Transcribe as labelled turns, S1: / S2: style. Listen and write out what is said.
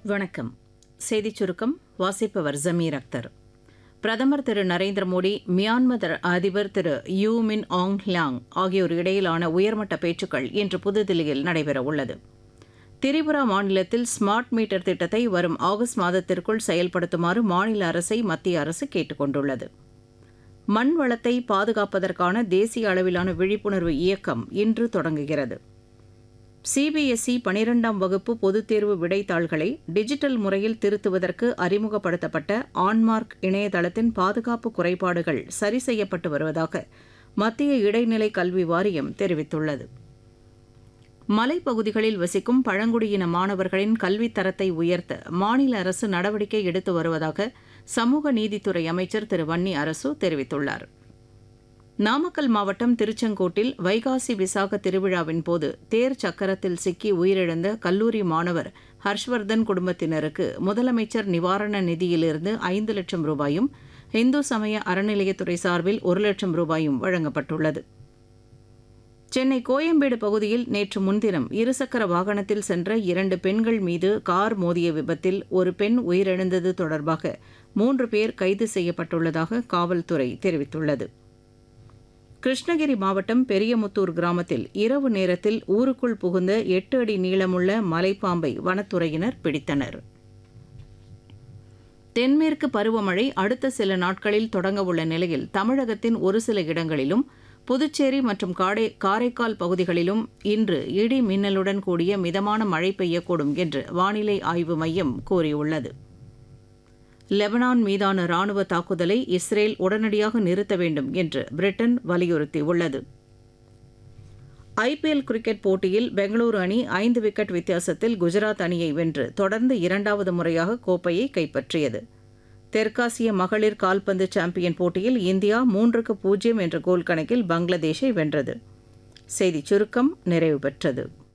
S1: வணக்கம் செய்திச் சுருக்கம் வாசிப்பவர் ஜமீர் அக்தர் பிரதமர் திரு நரேந்திர மோடி மியான்மர் அதிபர் திரு யூ மின் ஆங் லியாங் ஆகியோர் இடையிலான உயர்மட்ட பேச்சுக்கள் இன்று புதுதில்லியில் நடைபெறவுள்ளது திரிபுரா மாநிலத்தில் ஸ்மார்ட் மீட்டர் திட்டத்தை வரும் ஆகஸ்ட் மாதத்திற்குள் செயல்படுத்துமாறு மாநில அரசை மத்திய அரசு கேட்டுக் கொண்டுள்ளது மண் வளத்தை பாதுகாப்பதற்கான தேசிய அளவிலான விழிப்புணர்வு இயக்கம் இன்று தொடங்குகிறது சிபிஎஸ்இ பனிரெண்டாம் வகுப்பு பொதுத் தேர்வு விடைத்தாள்களை டிஜிட்டல் முறையில் திருத்துவதற்கு அறிமுகப்படுத்தப்பட்ட ஆன்மார்க் இணையதளத்தின் பாதுகாப்பு குறைபாடுகள் சரி செய்யப்பட்டு வருவதாக மத்திய இடைநிலை கல்வி வாரியம் தெரிவித்துள்ளது மலைப்பகுதிகளில் வசிக்கும் பழங்குடியின மாணவர்களின் கல்வித் தரத்தை உயர்த்த மாநில அரசு நடவடிக்கை எடுத்து வருவதாக சமூக நீதித்துறை அமைச்சர் திரு வன்னி அரசு தெரிவித்துள்ளார் நாமக்கல் மாவட்டம் திருச்செங்கோட்டில் வைகாசி விசாக திருவிழாவின் போது தேர் சக்கரத்தில் சிக்கி உயிரிழந்த கல்லூரி மாணவர் ஹர்ஷ்வர்தன் குடும்பத்தினருக்கு முதலமைச்சர் நிவாரண நிதியிலிருந்து ஐந்து லட்சம் ரூபாயும் இந்து சமய அறநிலையத்துறை சார்பில் ஒரு லட்சம் ரூபாயும் வழங்கப்பட்டுள்ளது சென்னை கோயம்பேடு பகுதியில் நேற்று முன்தினம் இருசக்கர வாகனத்தில் சென்ற இரண்டு பெண்கள் மீது கார் மோதிய விபத்தில் ஒரு பெண் உயிரிழந்தது தொடர்பாக மூன்று பேர் கைது செய்யப்பட்டுள்ளதாக காவல்துறை தெரிவித்துள்ளது கிருஷ்ணகிரி மாவட்டம் பெரியமுத்தூர் கிராமத்தில் இரவு நேரத்தில் ஊருக்குள் புகுந்த எட்டு அடி நீளமுள்ள மலைப்பாம்பை வனத்துறையினர் பிடித்தனர் தென்மேற்கு பருவமழை அடுத்த சில நாட்களில் தொடங்கவுள்ள நிலையில் தமிழகத்தின் ஒரு சில இடங்களிலும் புதுச்சேரி மற்றும் காடை காரைக்கால் பகுதிகளிலும் இன்று இடி மின்னலுடன் கூடிய மிதமான மழை பெய்யக்கூடும் என்று வானிலை ஆய்வு மையம் கூறியுள்ளது லெபனான் மீதான ராணுவ தாக்குதலை இஸ்ரேல் உடனடியாக நிறுத்த வேண்டும் என்று பிரிட்டன் வலியுறுத்தியுள்ளது ஐபிஎல் கிரிக்கெட் போட்டியில் பெங்களூரு அணி ஐந்து விக்கெட் வித்தியாசத்தில் குஜராத் அணியை வென்று தொடர்ந்து இரண்டாவது முறையாக கோப்பையை கைப்பற்றியது தெற்காசிய மகளிர் கால்பந்து சாம்பியன் போட்டியில் இந்தியா மூன்றுக்கு பூஜ்ஜியம் என்ற கோல் கணக்கில் பங்களாதேஷை வென்றது செய்திச் சுருக்கம் நிறைவு பெற்றது